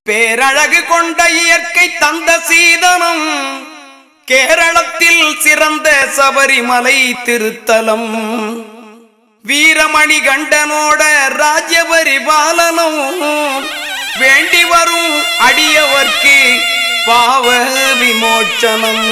பேரழகு கொண்ட இயற்கை தந்த சீதனம் கேரளத்தில் சிறந்த சபரிமலை திருத்தலம் வீரமணி கண்டனோட ராஜ்ய பரிபாலனம் வேண்டி வரும் அடியவர்க்கு பாவ விமோச்சனம்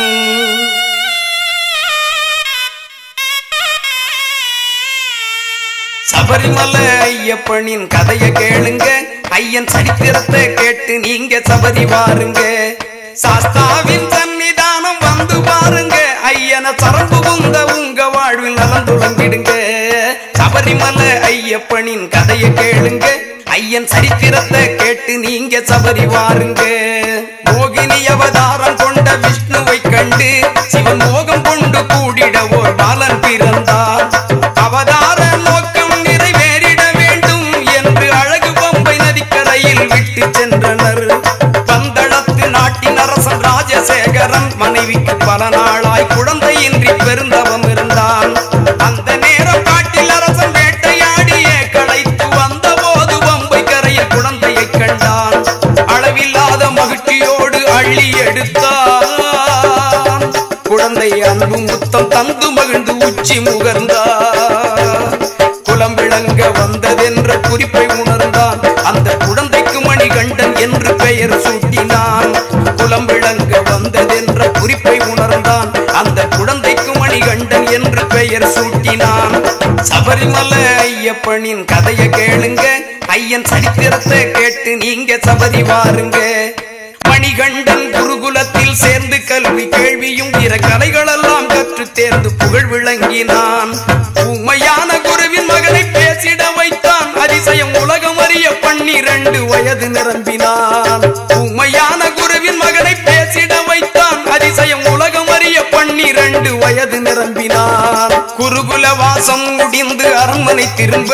சபரிமலை ஐயப்பனின் கதைய கேளுங்க ஐயன் சரித்திரத்தை கேட்டு நீங்க சபரி வாருங்க சாஸ்தாவின் சன்னிதானம் வந்து பாருங்க ஐயனை சரம்பு புந்த உங்க வாழ்வில் நலம் துளங்கிடுங்க சபரிமலை ஐயப்பனின் கதைய கேளுங்க ஐயன் சரித்திரத்தை கேட்டு நீங்க சபரி வாருங்க மோகினி அவதாரம் கொண்ட விஷ்ணுவை கண்டு சிவன் மோகம் கொண்டு கூடிட ஓர் பாலன் பிறந்தார் அவதார நோக்கம் நிறைவேறிட வேண்டும் என்று அழகு பம்பை நதிக்கரையில் விட்டு சென்றனர் பந்தளத்து நாட்டின் அரசன் ராஜசேகரன் மனைவிக்கு பல நாளாய் குழந்தையின்றி பெருந்தவம் இருந்தான் அந்த நேரம் காட்டில் அரசன் வேட்டையாடிய களைத்து வந்த போது பம்பை கரையில் குழந்தையை கண்டான் அளவில்லாத மகிழ்ச்சியோடு அள்ளி எடுத்தான் குழந்தை அன்பு முத்தம் தந்து மகிழ்ந்து உச்சி முகர்ந்தார் குலம் விளங்க வந்ததென்ற குறிப்பை உணர்ந்தான் அந்த குழந்தைக்கு மணிகண்டன் என்று பெயர் சூட்டினான் குலம் விளங்க வந்ததென்ற குறிப்பை உணர்ந்தான் அந்த குழந்தைக்கு மணிகண்டன் என்று பெயர் சூட்டினான் சபரிமலை ஐயப்பனின் கதையை கேளுங்க ஐயன் சரித்திரத்தை கேட்டு நீங்க சபரி வாருங்க மணிகண்டன் குருகுலத்தில் சேர்ந்து கல்வி கேள்வியும் பிற கலைகளெல்லாம் கற்று தேர்ந்து புகழ் விளங்கினான் உண்மையான குருவின் மகனை பேசிட வைத்தான் அதிசயம் உலகம் அறிய பன்னிரண்டு வயது நிரம்பினான் உண்மையான குருவின் மகனை பேசிட வைத்தான் அதிசயம் உலகம் அறிய பன்னிரண்டு வயது நிரம்பினான் குருகுல வாசம் முடிந்து அரண்மனை திரும்ப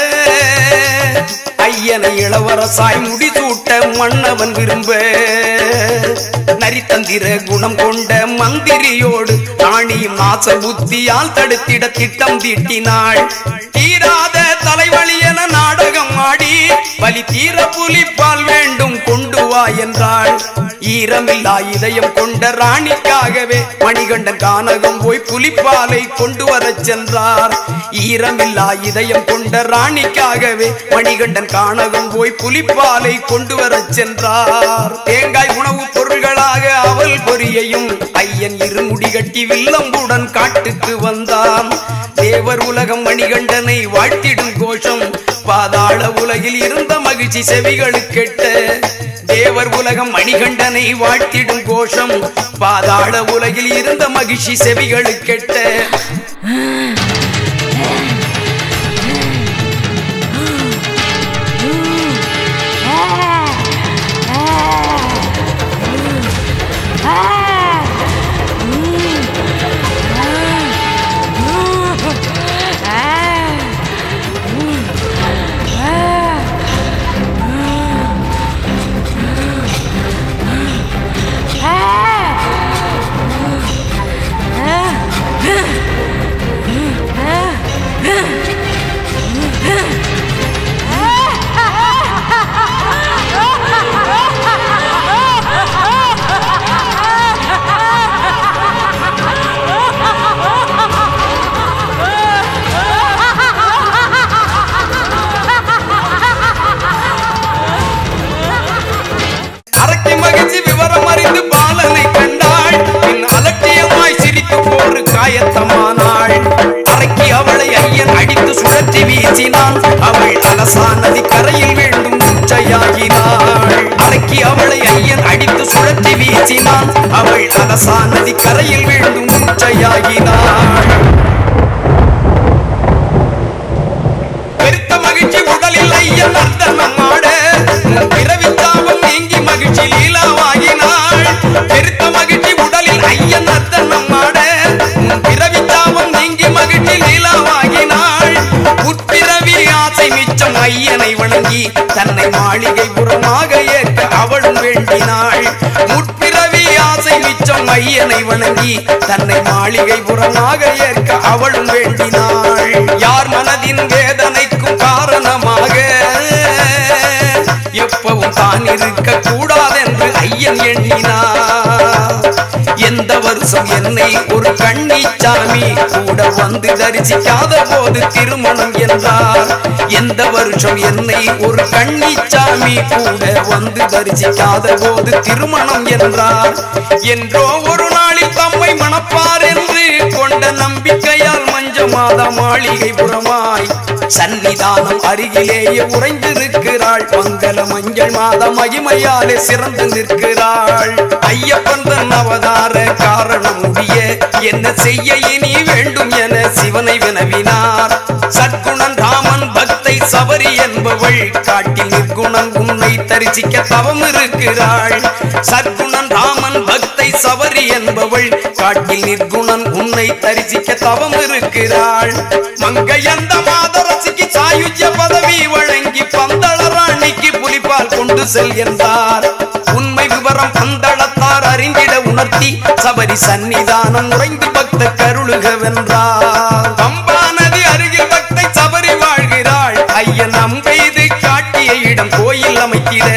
ஐயனை இளவரசாய் முடிசூட்ட மன்னவன் விரும்ப நரித்தந்திர குணம் கொண்ட மந்திரியோடு ராணியும் நாச புத்தியால் தடுத்திட திட்டம் தீட்டினாள் தீராத தலைவலி என நாடகம் ஆடி வலி தீர புலிப்பால் வேண்டும் கொண்டு வா என்றாள் ஈரமில்லா இதயம் கொண்ட ராணிக்காகவே மணிகண்டன் கானகம் போய் புலிப்பாலை கொண்டு வரச் சென்றார் ஈரமில்லா இதயம் கொண்ட ராணிக்காகவே மணிகண்டன் கானகம் போய் புலிப்பாலை கொண்டு வரச் சென்றார் தேங்காய் உணவுப் பொருள்களாக அவல் பொரியையும் ஐயன் இருமுடி கட்டி வில்லம்புடன் காட்டுக்கு வந்தான் தேவர் உலகம் மணிகண்டனை வாழ்த்திடும் கோஷம் பாதாள உலகில் இருந்த மகிழ்ச்சி செவிகளுக்கு கெட்ட தேவர் உலகம் மணிகண்டனை வாழ்த்திடும் கோஷம் பாதாள உலகில் இருந்த மகிழ்ச்சி செவிகளுக்கு கெட்ட அரக்கி மகிழ்ச்சி விவரம் அறிந்து பாலனை கண்டாள் பின் அலட்சியமாய் சிரித்து போரு காயத்தமானாள் அரக்கி அவளை ஐயன் அடித்து சுழற்றி வீசினான் அவள் அலசா நதி கரையில் வேண்டும் உச்சையாகினாள் அரக்கி அவளை ஐயன் அடித்து சுழற்றி வீசினான் அவள் அலசா நதி கரையில் வேண்டும் உச்சையாகினாள் பெருத்த மகிழ்ச்சி உடலில் ஐயன் நர்த்தனம் ஆட பிறவி தாபம் நீங்கி மகிழ்ச்சி லீலாவாகினாள் பெருத்த மகிழ்ச்சி உடலில் ஐயன் நர்த்தனம் ஆட பிறவி தாபம் நீங்கி மகிழ்ச்சி லீலாவாகினாள் உட்பிறவி ஆசை மிச்சம் ஐயனை வணங்கி தன்னை மாளிகை புறமாக ஏற்க அவளும் வேண்டினாள் முற்பிறவி ஆசை மிச்சம் ஐயனை வணங்கி தன்னை மாளிகை புறமாக ஏற்க அவளும் வேண்டினாள் யார் மனதின் வேதனைக்கும் காரணமாக எப்பவும் தான் இருக்க கூடாதென்று ஐயன் எண்ணினார் எந்த வருஷம் என்னை ஒரு கன்னிச்சாமி கூட வந்து தரிசிக்காத போது திருமணம் என்றார் எந்த வருஷம் என்னை ஒரு கன்னிச்சாமி கூட வந்து தரிசிக்காத போது திருமணம் என்றார் என்றோ ஒரு நாளில் தம்மை மணப்பார் என்று கொண்ட நம்பிக்கையால் மஞ்ச மாதா மாளிகை புறமாய் சன்னிதானம் அருகிலேயே உறைந்திருக்கிறாள் மங்கள மஞ்சள் மாத மகிமையாலே சிறந்து நிற்கிறாள் ஐயப்பன் தன் அவதார காரணம் முடிய என்ன செய்ய இனி வேண்டும் என சிவனை வினவினார் சற்குணன் ராமன் பக்தை சபரி என்பவள் காட்டில் நிற்குணன் உன்னை தரிசிக்க தவம் இருக்கிறாள் சற்குணன் ராமன் பக்தை சபரி என்பவள் காட்டில் நிற்குணன் உன்னை தரிசிக்க தவம் இருக்கிறாள் மங்கையந்த மாதரசிக்கு சாயுஜ்ய பதவி வழங்கி பந்தள ராணிக்கு புலிப்பால் கொண்டு செல்கின்றார் உண்மை விவரம் பந்தளத்தார் அறிந்திட உணர்த்தி சபரி சன்னிதானம் உறைந்து பக்த கருளுக வென்றார் பம்பா நதி அருகில் பக்தை சபரி வாழ்கிறாள் ஐயன் அம்பெய்து காட்டிய இடம் கோயில் அமைத்திட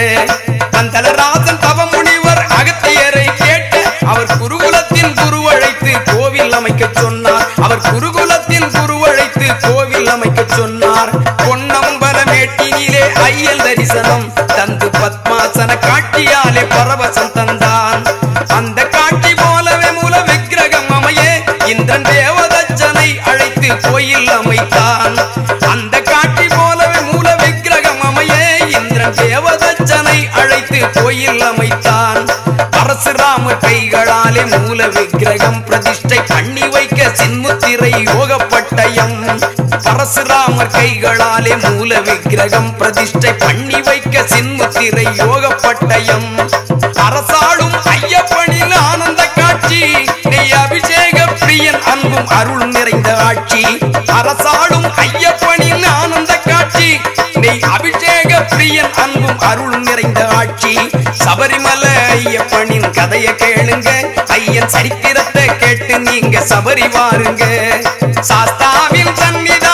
பந்தளராஜன் தவமுனிவர் அகத்தியரை கேட்ட அவர் குருகுலத்தின் குருவழைத்து கோவில் அமைக்க சொன்னார் அவர் குருகுலத்தின் குருவழைத்து கோவில் அமைக்க சொன்னார் பொன்னம்பல மேட்டினிலே ஐயல் தரிசனம் தந்து பத்மாசன காட்சியாலே பரவசம் தந்தான் அந்த காட்சி போலவே மூல விக்கிரகம் அமைய இந்திரன் தேவதச்சனை அழைத்து கோயில் அமைத்தான் அந்த காட்சி போலவே மூல விக்கிரகம் அமைய இந்திரன் தேவதச்சனை அழைத்து கோயில் அமைத்தான் பரசுராம கைகளாலே மூல விக்கிரகம் பிரதிஷ்டை பண்ணி வைக்க சின்முத்திரை யோக பட்டயம் பரசுராமர் கைகளாலே மூல விக்கிரகம் பிரதிஷ்டை பண்ணி வைக்க சின்முத்திரை யோக பட்டயம் அரசாளும் ஐயப்பனில் ஆனந்த காட்சி நெய் அபிஷேக பிரியன் அன்பும் அருள் நிறைந்த ஆட்சி அரசாளும் ஐயப்பனில் ஆனந்த காட்சி நெய் அபிஷேக பிரியன் அன்பும் அருள் நிறைந்த ஆட்சி சபரிமலை ஐயப்பனின் கதைய கேளுங்க ஐயன் சரித்திரத்தை கேட்டு நீங்க சபரி வாருங்க சாஸ்தாவின் சன்னிதானம்